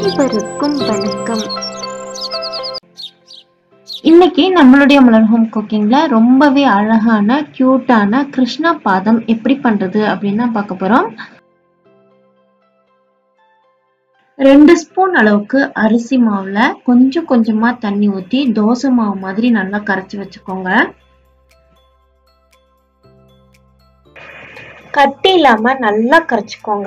அனைவருக்கும் வணக்கம் இன்னைக்கு நம்மளுடைய மலர் ஹோம் குக்கிங்ல ரொம்பவே அழகான கியூட்டான கிருஷ்ணா பாதம் எப்படி பண்றது அப்படின்னு தான் பார்க்க போறோம் ரெண்டு ஸ்பூன் அளவுக்கு அரிசி மாவுல கொஞ்சம் கொஞ்சமா தண்ணி ஊத்தி தோசை மாவு மாதிரி நல்லா கரைச்சி வச்சுக்கோங்க கட்டி இல்லாம நல்லா கரைச்சிக்கோங்க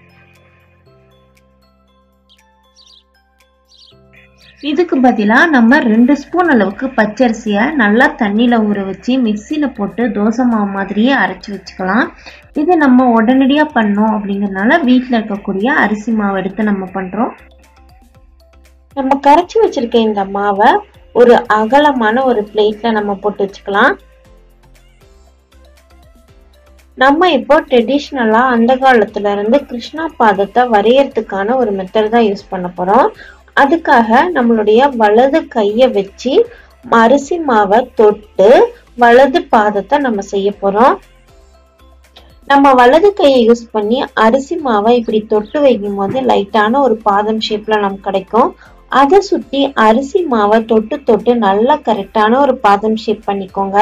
இதுக்கு பதிலா நம்ம ரெண்டு ஸ்பூன் அளவுக்கு பச்சரிசியை நல்லா தண்ணியில ஊற வச்சு மிக்சியில போட்டு தோசை மாவு மாதிரியே அரைச்சு வச்சுக்கலாம் இது நம்ம உடனடியா பண்ணோம் அப்படிங்கறதுனால வீட்டில் இருக்கக்கூடிய அரிசி மாவு எடுத்து நம்ம பண்றோம் நம்ம கரைச்சி வச்சிருக்க இந்த மாவை ஒரு அகலமான ஒரு பிளேட்ல நம்ம போட்டு வச்சுக்கலாம் நம்ம இப்போ ட்ரெடிஷ்னலா அந்த காலத்துல இருந்து கிருஷ்ணா பாதத்தை வரையறதுக்கான ஒரு மெத்தட் தான் யூஸ் பண்ண போறோம் அதுக்காக நம்மளுடைய வலது கையை வச்சு அரிசி மாவை தொட்டு வலது பாதத்தை நம்ம செய்ய போறோம் நம்ம வலது கையை யூஸ் பண்ணி அரிசி மாவை இப்படி தொட்டு வைக்கும் போது லைட்டான ஒரு பாதம் ஷேப்ல நமக்கு கிடைக்கும் அதை சுத்தி அரிசி மாவை தொட்டு தொட்டு நல்லா கரெக்டான ஒரு பாதம் ஷேப் பண்ணிக்கோங்க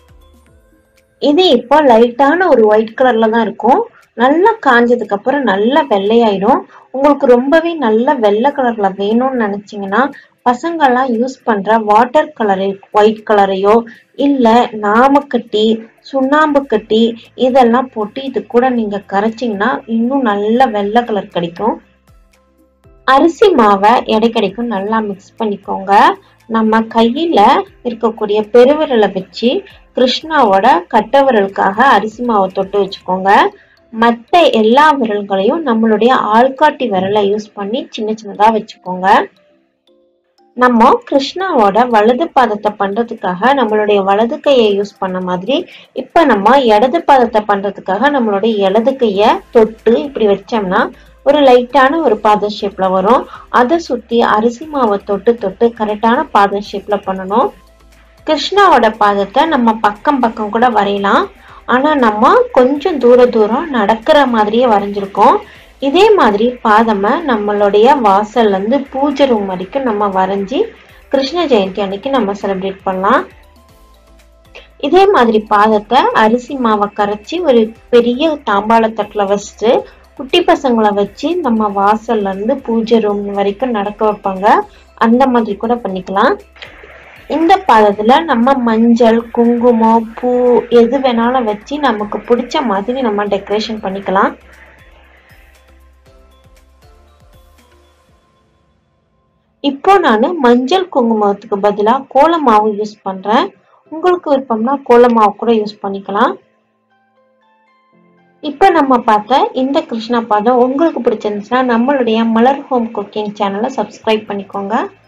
இது இப்போ லைட்டான ஒரு ஒயிட் கலர்ல தான் இருக்கும் நல்லா காஞ்சதுக்கு அப்புறம் நல்லா வெள்ளையாயிடும் உங்களுக்கு ரொம்பவே நல்ல வெள்ளை கலர்ல வேணும்னு நினைச்சீங்கன்னா பசங்கள்லாம் யூஸ் பண்ற வாட்டர் கலரு ஒயிட் கலரையோ இல்ல நாமக்கட்டி சுண்ணாம்பு கட்டி இதெல்லாம் போட்டு இது கூட நீங்க கரைச்சிங்கன்னா இன்னும் நல்ல வெள்ளை கலர் கிடைக்கும் அரிசி மாவை எடைக்கடைக்கும் நல்லா மிக்ஸ் பண்ணிக்கோங்க நம்ம கையில இருக்கக்கூடிய பெருவிரலை வச்சு கிருஷ்ணாவோட கட்ட விரலுக்காக அரிசி மாவை தொட்டு வச்சுக்கோங்க மற்ற எல்லா விரல்களையும் நம்மளுடைய ஆள்காட்டி விரலை யூஸ் பண்ணி சின்ன சின்னதா வச்சுக்கோங்க நம்ம கிருஷ்ணாவோட வலது பாதத்தை பண்றதுக்காக நம்மளுடைய வலது கையை யூஸ் பண்ண மாதிரி இப்ப நம்ம இடது பாதத்தை பண்றதுக்காக நம்மளுடைய இடது கைய தொட்டு இப்படி வச்சோம்னா ஒரு லைட்டான ஒரு பாத ஷேப்ல வரும் அதை சுத்தி அரிசி மாவை தொட்டு தொட்டு கரெக்டான பாத ஷேப்ல பண்ணணும் கிருஷ்ணாவோட பாதத்தை நம்ம பக்கம் பக்கம் கூட வரையலாம் ஆனா நம்ம கொஞ்சம் தூர தூரம் நடக்கிற மாதிரியே வரைஞ்சிருக்கோம் இதே மாதிரி பாதமை நம்மளுடைய வாசல்ல இருந்து பூஜை ரூம் வரைக்கும் நம்ம வரைஞ்சி கிருஷ்ண ஜெயந்தி அன்னைக்கு நம்ம செலிப்ரேட் பண்ணலாம் இதே மாதிரி பாதத்தை அரிசி மாவை கரைச்சி ஒரு பெரிய தாம்பாள தட்டுல வச்சுட்டு குட்டி பசங்களை வச்சு நம்ம வாசல்ல இருந்து பூஜை ரூம் வரைக்கும் நடக்க வைப்பாங்க அந்த மாதிரி கூட பண்ணிக்கலாம் இந்த பாதத்துல நம்ம மஞ்சள் குங்குமம் பூ எது வேணாலும் வச்சு நமக்கு பிடிச்ச மாதிரி நம்ம டெக்கரேஷன் பண்ணிக்கலாம் இப்போ நான் மஞ்சள் குங்குமத்துக்கு பதிலாக கோலமாவு யூஸ் பண்றேன் உங்களுக்கு விருப்பம்னா கோலமாவு கூட யூஸ் பண்ணிக்கலாம் இப்போ நம்ம பார்த்த இந்த கிருஷ்ணா பாதம் உங்களுக்கு பிடிச்சிருந்துச்சுன்னா நம்மளுடைய மலர் ஹோம் குக்கிங் சேனலை சப்ஸ்கிரைப் பண்ணிக்கோங்க